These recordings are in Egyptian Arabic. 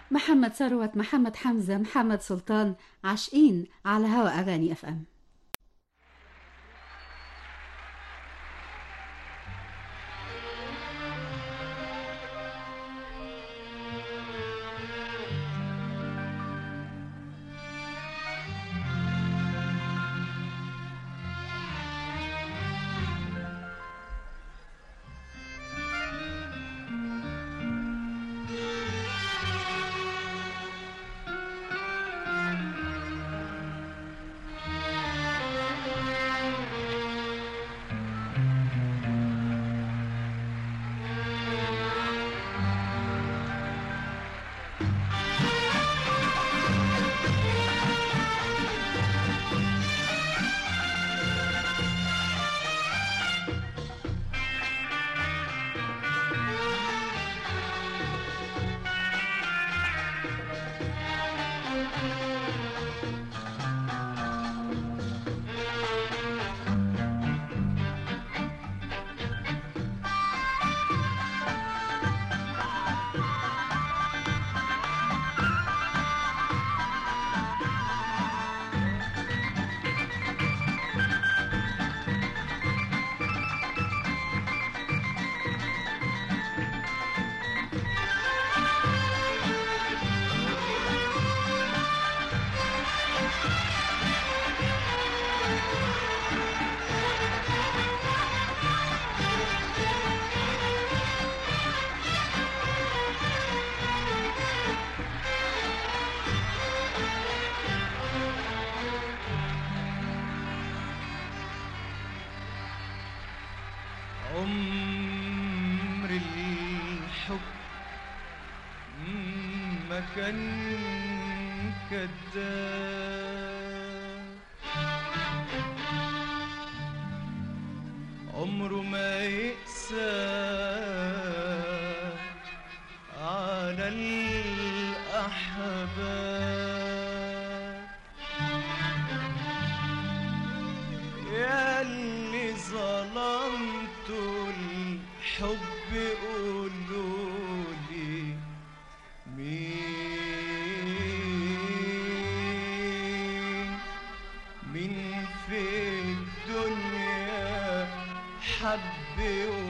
محمد ثروت محمد حمزة محمد سلطان عاشقين على هوا أغاني أف أم عمر الحب ما كان كذاب عمره ما يقسى على الأحباب يا اللي ظلمتوا الحب قولولي مين مين في الدنيا حب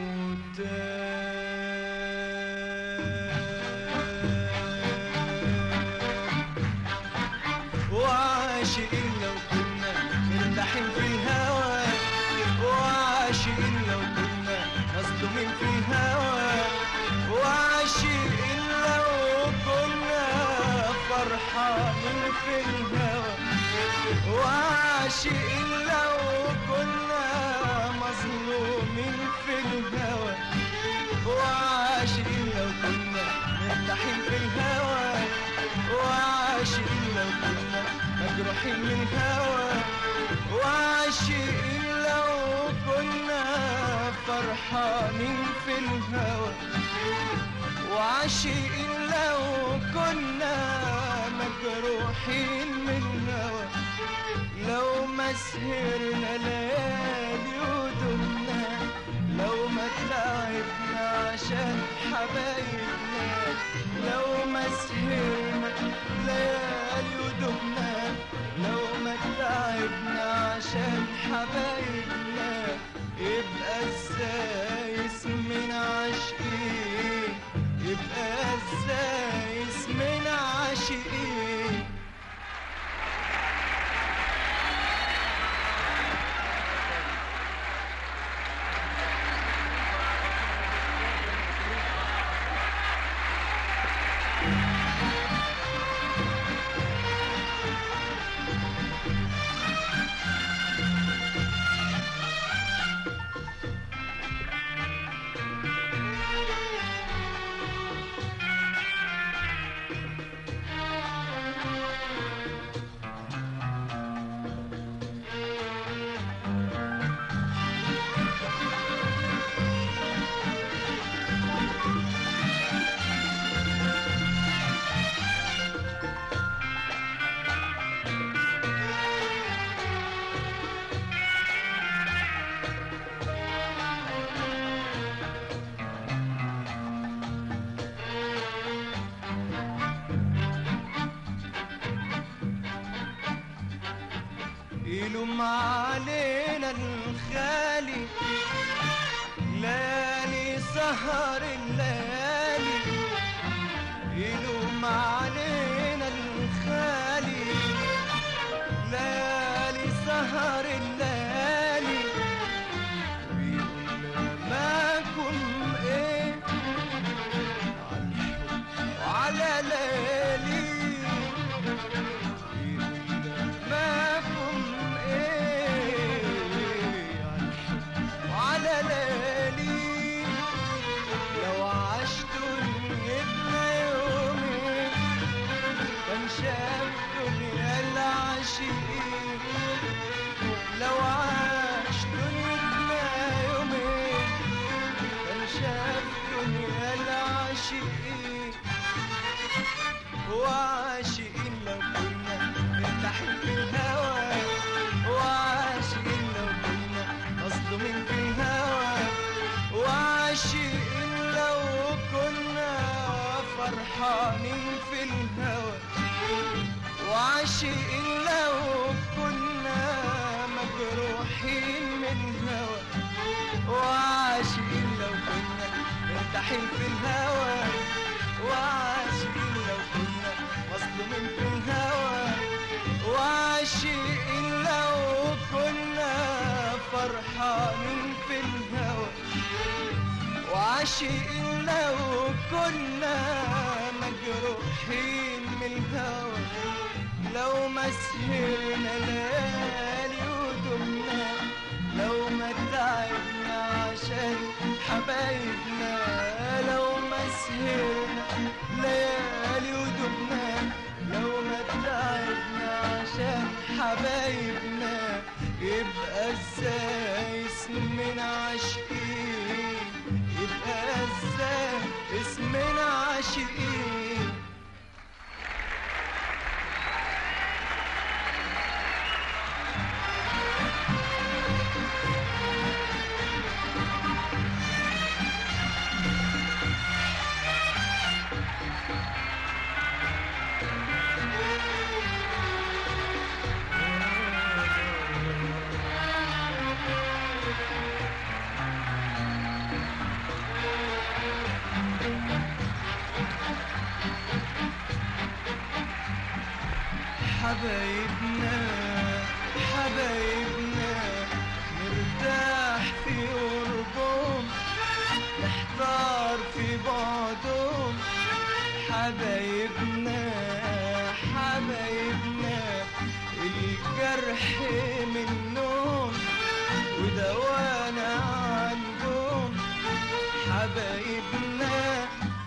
وتاب وعاشقين لو كنا مرتاحين في الهوى وعاشقين لو كنا مظلومين في الهوى وعاشقين لو كنا فرحانين في الهوى وعاشقين لو كنا مظلومين في الهوى وعاشقين لو كنا مرتاحين في الهوى وعاشقين لو كنا مجروحين من الهوى وعاشقين لو كنا فرحانين في الهوى وعاشقين لو كنا مجروحين من الهوى لو ما سهرنا ليالي ودمنا لو ما تعبنا عشان حبايبنا لو ما سهرنا ليالي ودمنا لو ما تعبنا عشان حبايبنا يبقى ازاي اسمنا عاشقين يبقى ازاي اسمنا عاشقين يلوم علينا الخالي ليالي سهر الليالي يلوم علينا الخالي ليالي سهر الليالي ويقول معكم ايه وعلى ليالي معكم ايه وعلى ليالي لو عشتوا دنيتنا يومين كان شاف دنيا العاشقين لو عاش دنيتنا يومين كان شاف دنيا العاشقين وعاشقين لو كنا مرتاحين في الهوى وعاشقين لو كنا مظلومين في الهوى وعاشقين لو كنا فرحانين في الهوى وعاشقين لو كنا مجروحين من الهوى وعاشقين لو كنا مرتاحين في الهوى وعاشقين لو كنا مظلومين في الهوى وعاشقين لو كنا فرحانين في الهوى وعاشقين لو كنا مجروحين من الهوى لو ما سهرنا ليالي ودمنا لو ما تعبنا عشان حبايبنا لو ما سهرنا ليالي ودمنا لو ما تعبنا عشان حبايبنا يبقى ازاي اسمنا عاشقين يبقى ازاي اسمنا عاشقين حبايبنا حبايبنا نرتاح في قربهم نحتار في بعضهم حبايبنا حبايبنا الجرح منهم ودوانا عندهم حبايبنا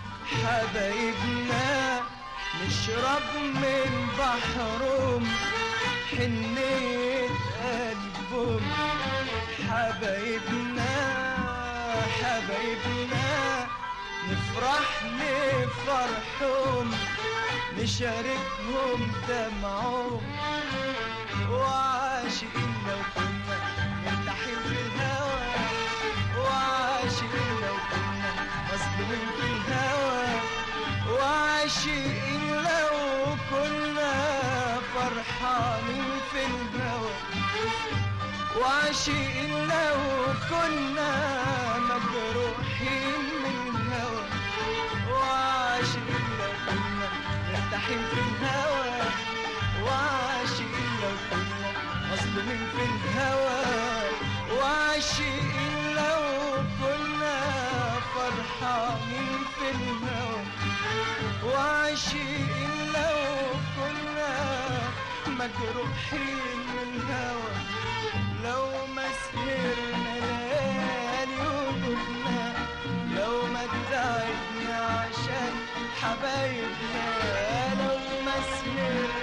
حبايبنا نشرب من بحرهم حنية قلبهم حبايبنا حبايبنا نفرح لفرحهم نشاركهم دمعهم وعاشقين لو كنا مرتاحين في الهوى وعاشقين لو كنا مظلومين في الهوى وعاشقين لو كنا فرحانين في الهوى وعاشقين لو كنا مجروحين من الهوى وعاشقين لو كنا مرتاحين في الهوى وعاشقين لو كنا مظلومين في الهوى وعاشقين لو كنا فرحانين في الهوى وعاشقين لو كنا مجروحين من الهوى لو ما سهرنا ليالي ودنا لو ما تعبنا عشان حبايبنا لو ما سهرنا